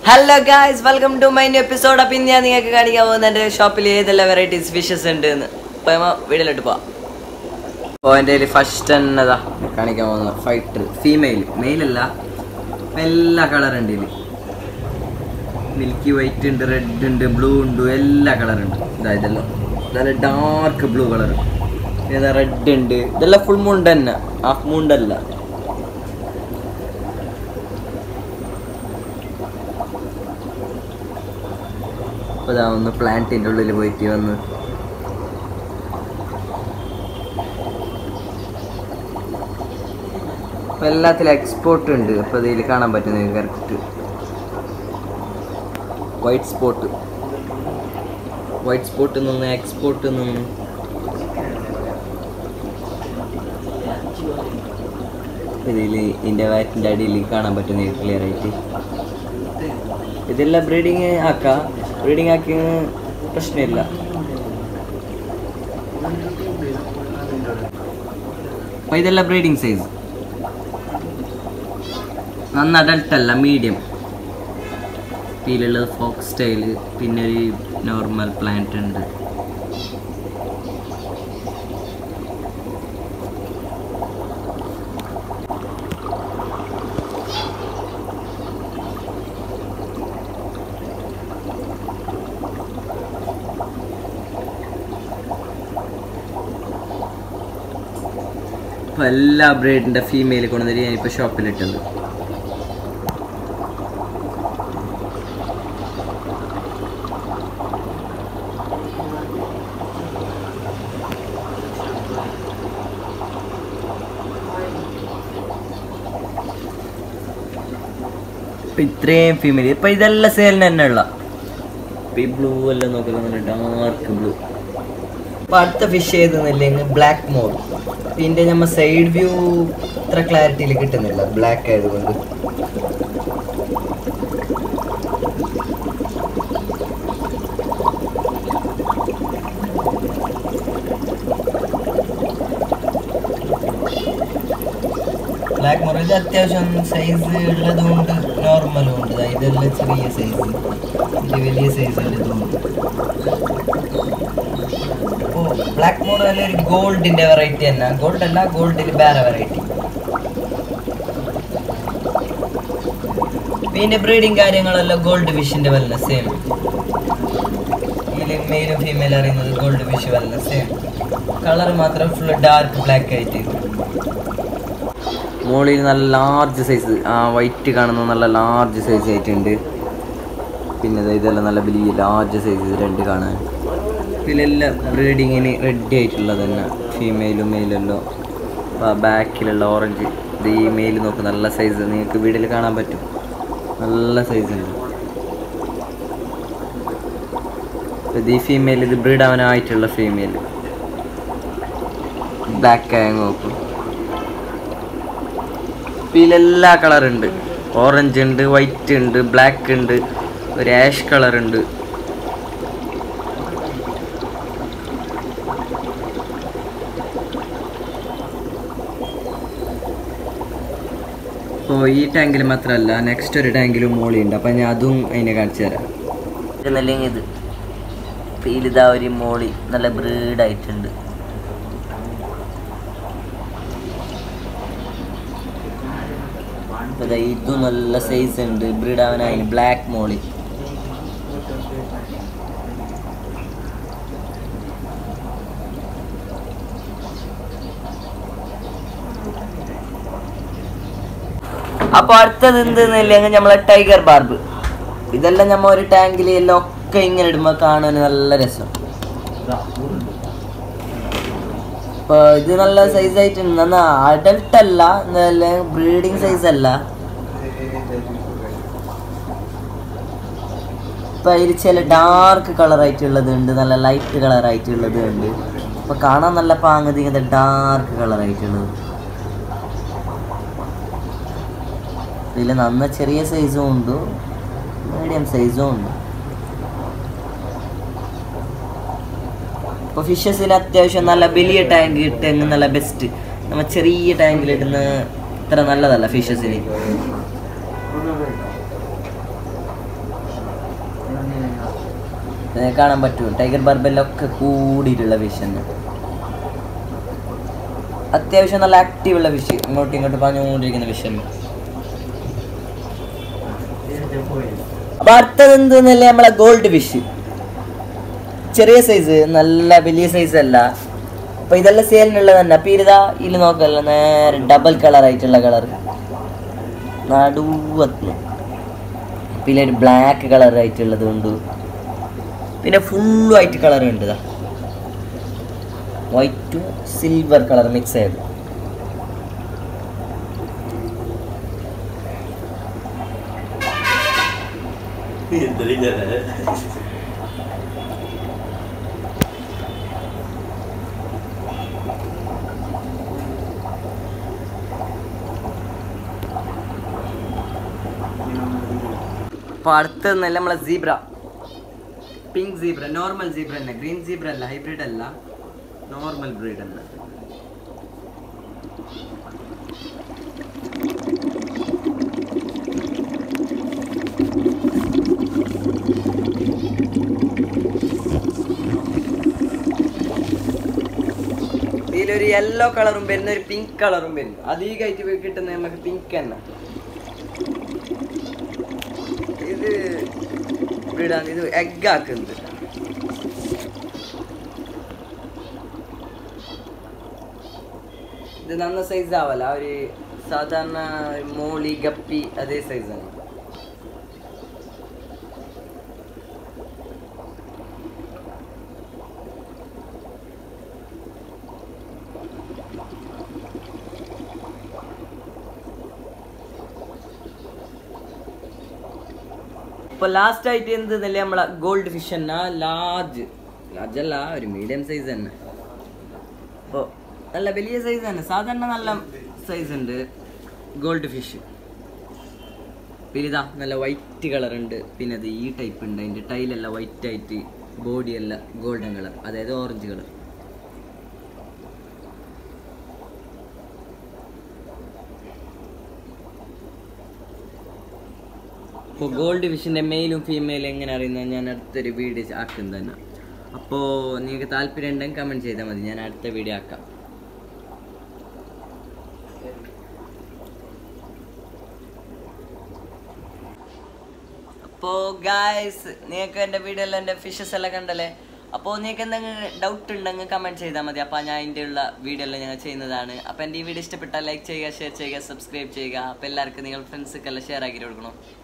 hello guys welcome to my episode അപ്പം ഇന്ന് ഞാൻ നിങ്ങൾക്ക് കാണിക്കാൻ പോകുന്ന എൻ്റെ ഷോപ്പിൽ ഏതെല്ലാം വെറൈറ്റീസ് ഫിഷസ് ഉണ്ട് എന്ന് അപ്പോൾ നമ്മൾ വീട്ടിലോട്ട് പോവാം അപ്പോൾ എൻ്റെ കയ്യിൽ ഫസ്റ്റ് എന്നതാ കാണിക്കാൻ പോകുന്നത് ഫൈറ്റർ ഫീമെയിൽ മെയിലല്ല എല്ലാ കളർ ഉണ്ട് ഇതിൽ മിൽക്കി വൈറ്റ് ഉണ്ട് റെഡ് ഉണ്ട് ബ്ലൂ ഉണ്ട് എല്ലാ കളറുണ്ട് ഇതാ ഇതെല്ലാം നല്ല ഡാർക്ക് ബ്ലൂ കളർ പിന്നെ റെഡ് ഉണ്ട് ഇതെല്ലാം ഫുൾ മുണ്ട് തന്നെ ഹാഫ് മുണ്ടല്ല അപ്പോൾ ഇതാ ഒന്ന് പ്ലാന്റിൻ്റെ ഉള്ളിൽ പോയിട്ട് വന്ന് അപ്പോൾ എല്ലാത്തിലും എക്സ്പോർട്ട് ഉണ്ട് അപ്പോൾ ഇതിൽ കാണാൻ പറ്റുന്നത് correct white spot white spot നിന്ന് എക്സ്പോർട്ട് നിന്ന് ഇതിൽ ഇതിൻ്റെ വയറ്റിൻ്റെ അടിയിൽ കാണാൻ പറ്റുന്ന ക്ലിയർ ആയിട്ട് ഇതെല്ലാം ബ്രീഡിങ് ആക്കാം ബ്രീഡിങ് ആക്കി പ്രശ്നമില്ല അപ്പോൾ ഇതെല്ലാം ബ്രീഡിങ് സൈസ് നന്ന അഡൽട്ട് അല്ല മീഡിയം ഇതിലുള്ളത് ഫോക്സ് സ്റ്റൈല് പിന്നെ ഒരു നോർമൽ പ്ലാന്റ് ഉണ്ട് അപ്പോൾ എല്ലാ ബ്രീഡിൻ്റെ ഫീമെയിൽ കൊണ്ടുവന്നിട്ട് ഞാനിപ്പോൾ ഷോപ്പിലിട്ടത് ഇപ്പൊ ഇത്രയും ഫീമെയിൽ ഇപ്പൊ ഇതെല്ലാം സെയിലിന് തന്നെ ഉള്ള ഇപ്പൊ ഈ ബ്ലൂ എല്ലാം നോക്കില്ല നല്ല ഡാർക്ക് ബ്ലൂ അപ്പൊ അടുത്ത ഫിഷ് ചെയ്തെന്നില്ലെങ്കിൽ ബ്ലാക്ക് മോർ ഇതിന്റെ നമ്മ സൈഡ് വ്യൂ ഇത്ര ക്ലാരിറ്റിയിൽ കിട്ടുന്നില്ല ബ്ലാക്ക് ആയതുകൊണ്ട് ബ്ലാക്ക് മോർ ഇത് അത്യാവശ്യം സൈസ് ഉള്ളതുകൊണ്ട് നോർമലും ഉണ്ട് ദാ ഇതെല്ലാം ചെറിയ സൈസ് ഇത് വലിയ സൈസ് ഉള്ളതുകൊണ്ട് ഓ ബ്ലാക്ക് മോർ തന്നെ ഒരു ഗോൾഡിന്റെ വെറൈറ്റി തന്നെ ഗോൾഡ് അല്ല ഗോൾഡിൽ വേറെ വെറൈറ്റി പിന്നെ ബ്രീഡിങ് കാര്യങ്ങളെല്ലാം ഗോൾഡ് ഫിഷിന്റെ വല്ല സെയിം ഇതിൽ മെയിലും ഫീമെയിൽ അറിയുന്നത് ഗോൾഡ് ഫിഷ് വല്ല സെയിം കളർ മാത്രം ഫുൾ ഡാർക്ക് ബ്ലാക്ക് ആയിട്ട് മുകളിൽ നല്ല ലാർജ് സൈസ് ആ വൈറ്റ് കാണുന്ന നല്ല ലാർജ് സൈസ് ആയിട്ടുണ്ട് പിന്നെ ദേ ഇതെല്ലാം നല്ല വലിയ ലാർജ് സൈസ് രണ്ട് കാണാൻ ഇതിലെല്ലാം ബ്രീഡിങ്ങിന് റെഡി ആയിട്ടുള്ളത് തന്നെ ഫീമെയിലും മെയിലെല്ലാം ബാക്കിലുള്ള ഓറഞ്ച് ഇത് ഈ മെയിൽ നോക്ക് നല്ല സൈസ് നിങ്ങൾക്ക് വീട്ടിൽ കാണാൻ പറ്റും നല്ല സൈസ് ഉണ്ട് ഇത് ഈ ഫീമെയിൽ ഇത് ബ്രീഡ് ആവാനായിട്ടുള്ള ഫീമെയിൽ ബ്ലാക്ക് ആയ നോക്കും ഇതിലെല്ലാ കളർ ഉണ്ട് ഓറഞ്ച് ഉണ്ട് വൈറ്റ് ഉണ്ട് ബ്ലാക്ക് ഉണ്ട് ഒരു ആഷ് കളർ ഉണ്ട് അപ്പോൾ ഈ ടാങ്കിൽ മാത്രമല്ല നെക്സ്റ്റ് ഒരു ടാങ്കിലും മോളി ഉണ്ട് അപ്പം ഞാൻ അതും അതിനെ കാണിച്ചു തരാം ഇതല്ലെങ്കിൽ ഇത് ഇതിലിതാ ഒരു മോളി നല്ല ബ്രീഡായിട്ടുണ്ട് അതെ ഇതും നല്ല സൈസ് ഉണ്ട് ബ്രീഡ് ആവാനായി ബ്ലാക്ക് മോളി അപ്പൊ അടുത്തത് എന്തെന്നില്ലെങ്കിൽ നമ്മളെ ടൈഗർ ബാർബ് ഇതെല്ലാം നമ്മ ഒരു ടാങ്കിൽ എല്ലാം ഒക്കെ ഇങ്ങനെ ഇടുമ്പോ കാണാൻ നല്ല രസം ഇപ്പൊ ഇത് നല്ല സൈസ് ആയിട്ടുണ്ട് എന്നാ അഡൽട്ട് അല്ല എന്നല്ല ബ്രീഡിങ് സൈസ് അല്ല ഇപ്പൊ അതിൽ ചില ഡാർക്ക് കളർ ആയിട്ടുള്ളത് ഉണ്ട് നല്ല ലൈറ്റ് കളർ ആയിട്ടുള്ളത് ഉണ്ട് അപ്പൊ കാണാൻ നല്ല പാങ്ങത് ഇങ്ങനത്തെ ഡാർക്ക് കളർ ആയിട്ടുള്ളത് ഇതിൽ നന്ന ചെറിയ സൈസും ഉണ്ട് മീഡിയം സൈസും ഉണ്ട് ഇപ്പോൾ ഫിഷസിൽ അത്യാവശ്യം നല്ല വലിയ ടാങ്ക് ഇട്ടെങ്കിൽ നല്ല ബെസ്റ്റ് നമ്മൾ ചെറിയ ടാങ്കിലിടുന്ന ഇത്ര നല്ലതല്ല ഫിഷസിന് നിങ്ങൾക്ക് കാണാൻ പറ്റും ടൈഗർ ബാർബെല്ലൊക്കെ കൂടിയിട്ടുള്ള ഫിഷ് തന്നെ അത്യാവശ്യം നല്ല ആക്റ്റീവ് ഉള്ള ഫിഷ് ഇങ്ങോട്ടും ഇങ്ങോട്ടും പറഞ്ഞുകൊണ്ടിരിക്കുന്ന ഫിഷ് തന്നെ അപ്പൊ അടുത്തത് എന്തെന്നല്ലേ നമ്മളെ ഗോൾഡ് ഫിഷ് ചെറിയ സൈസ് നല്ല വലിയ സൈസ് അല്ല അപ്പൊ ഇതെല്ലാം സെയിലിനുള്ളത് തന്നെ അപ്പൊ ഇതാ ഇതിൽ നോക്കല്ല നേരെ ഡബിൾ കളർ ആയിട്ടുള്ള കളർ നടുവത്ത് പിന്നെ ഒരു ബ്ലാക്ക് കളർ ആയിട്ടുള്ളത് ഉണ്ട് പിന്നെ ഫുൾ വൈറ്റ് കളർ ഉണ്ട് ഇതാ വൈറ്റും സിൽവർ കളർ മിക്സ് ആയത് അപ്പൊ അടുത്തന്നല്ല നമ്മളെ zebra pink zebra normal zebra തന്നെ ഗ്രീൻ സീബ്ര അല്ല ഹൈബ്രിഡ് അല്ല നോർമൽ ബ്രീഡ് തന്നെ ഇതിലൊരു യെല്ലോ കളറും വരുന്ന ഒരു പിങ്ക് കളറും വരുന്നു അധികമായിട്ട് കിട്ടുന്ന നമുക്ക് പിങ്ക് തന്നെ ഇത് ബ്രീഡാണ് ഇത് എഗ് ആക്കുന്നത് ഇത് നന്ന സൈസ് ആവല്ല ഒരു സാധാരണ ഒരു മോളി ഗപ്പി അതേ സൈസാണ് ഇപ്പൊ ലാസ്റ്റ് ആയിട്ട് എന്തെന്നല്ലേ നമ്മളെ ഗോൾഡ് ഫിഷ് തന്നെ ലാർജ് ലാർജ് അല്ല ഒരു മീഡിയം സൈസ് തന്നെ അപ്പൊ നല്ല വലിയ സൈസ് തന്നെ സാധാരണ നല്ല സൈസ് ഉണ്ട് ഗോൾഡ് ഫിഷ് പിന്നെ ഇതാ നല്ല വൈറ്റ് കളർ ഉണ്ട് പിന്നെ അത് ഈ ടൈപ്പ് ഉണ്ട് അതിന്റെ ടൈലെല്ലാം വൈറ്റ് ആയിട്ട് ബോഡി എല്ലാം ഗോൾഡൻ കളർ അതായത് ഓറഞ്ച് കളർ ഇപ്പോൾ ഗോൾഡ് ഫിഷിൻ്റെ മെയിലും ഫീമെയിലും എങ്ങനെ അറിയുന്നത് ഞാൻ അടുത്തൊരു വീഡിയോ ആക്കും തന്നെ അപ്പോൾ നിങ്ങൾക്ക് താല്പര്യം ഉണ്ടെങ്കിൽ കമൻറ്റ് ചെയ്താൽ മതി ഞാൻ അടുത്ത വീഡിയോ ആക്കാം അപ്പോൾ ഗായ്സ് നിങ്ങൾക്ക് എൻ്റെ വീഡിയോയിൽ എൻ്റെ ഫിഷസ് എല്ലാം കണ്ടല്ലേ അപ്പോൾ നിങ്ങൾക്ക് എന്തെങ്കിലും ഡൗട്ട് ഉണ്ടെങ്കിൽ കമൻറ്റ് ചെയ്താൽ മതി അപ്പോൾ ഞാൻ അതിൻ്റെ ഉള്ള വീഡിയോ എല്ലാം ഞങ്ങൾ ചെയ്യുന്നതാണ് അപ്പോൾ എൻ്റെ ഈ വീഡിയോ ഇഷ്ടപ്പെട്ടാൽ ലൈക്ക് ചെയ്യുക ഷെയർ ചെയ്യുക സബ്സ്ക്രൈബ് ചെയ്യുക അപ്പോൾ എല്ലാവർക്കും നിങ്ങൾ ഫ്രണ്ട്സൊക്കെ എല്ലാം ഷെയർ ആക്കി കൊടുക്കണം